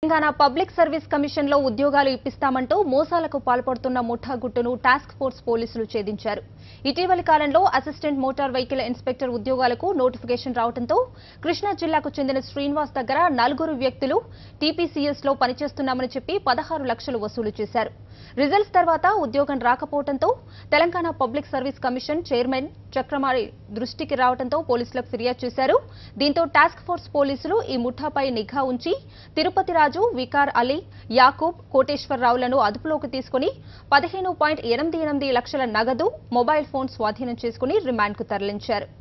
Telangana public service commission లో ఉద్యోగాలు ఇప్పిస్తామంటూ మోసాలకు పాల్పడుతున్న ముఠా గుట్టును టాస్క్ ఫోర్స్ పోలీసులు ఛేదించారు ఇటీవలి కాలంలో అసిస్టెంట్ మోటార్ వెహికల్ ఇన్స్పెక్టర్ ఉద్యోగాలకు నోటిఫికేషన్ రావడంతో కృష్ణా జిల్లాకు చెందిన శ్రీనివాస్ దగ్గర నలుగురు వ్యక్తులు టీపీసీఎస్ లో పనిచేస్తున్నామని చెప్పి పదహారు లక్షలు వసూలు చేశారు రిజల్ట్స్ తర్వాత ఉద్యోగం రాకపోవడంతో Telangana public service commission chairman Chakramari దృష్టికి రావడంతో పోలీసులకు ఫిర్యాదు చేశారు దీంతో టాస్క్ ఫోర్స్ పోలీసులు ఈ ముఠాపై నిఘా ఉంచి తిరుపతి రాజు వికార్ అలీ యాకూబ్ కోటేశ్వరరావులను అదుపులోకి తీసుకుని పదిహేను పాయింట్ ఎనిమిది ఎనిమిది లక్షల నగదు మొబైల్ ఫోన్ స్వాధీనం చేసుకుని రిమాండ్కు తరలించారు